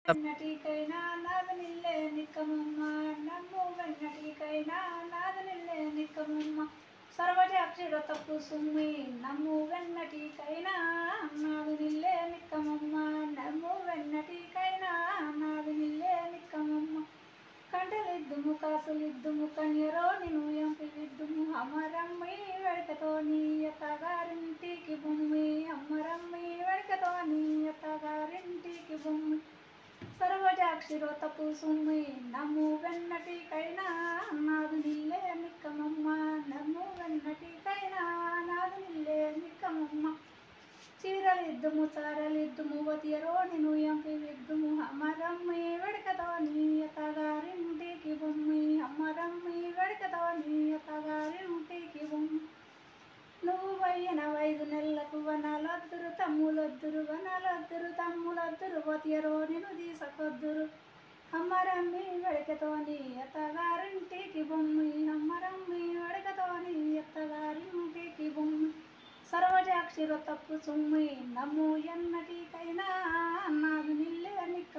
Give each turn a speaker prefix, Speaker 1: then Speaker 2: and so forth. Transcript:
Speaker 1: వెన్నటికైనా నాది నిల్లే నిక్కమమ్మ నమ్ము వెన్నటికైనా నాది నిల్లే నిక్కమమ్మ సర్వజాక్షిర తప్పు సుమ్మి నమ్ము వెన్నటికైనా నాది నిల్లే నిక్కమమ్మ నమ్ము వెన్నటికైనా నాది నిల్లే నిక్కమమ్మ కంటలిద్దుము కాసులిద్దుము కన్యరో నిను ఎంపిలిద్దుము అమరమ్మి వెడకతో నీ అత్తగారింటికి బొమ్మి అమ్మరమ్మి వెడకతో నీ అత్తగారింటికి బొమ్మి సర్వజాక్షిరో తప్పు సుమ్మి నమ్ము వెన్నటికైనా నాది నిల్లే నిక్కమమ్మ నమ్ము వెన్నటికైనా నాది నిల్లే నిక్కమమ్మ చీరలిద్దుము చారలిద్దుము వతియరో నిను ఎంపి విద్దుము అమ్మరమ్మి వెడకతో నీ అత్తగారింటికి బొమ్మి అమ్మరమ్మి వెడకతో నీ అత్తగారింటికి బొమ్మి నువ్వు పోయిన ఐదు నెలలకు వనాలొద్దురు తమ్ములొద్దురు వనాలొద్దురు తమ్ములొద్దురు వతియరో నిన్ను తీసుకొద్దురు అమ్మరమ్మి వెడకతోని అత్తగారింటికి బొమ్మి అమ్మరమ్మి వెడకతోని అత్తగారింటికి బొమ్మి సర్వజాక్షిర తప్పు సుమ్మి నమ్ము ఎన్నటికైనా నాది నిల్లే నిక్క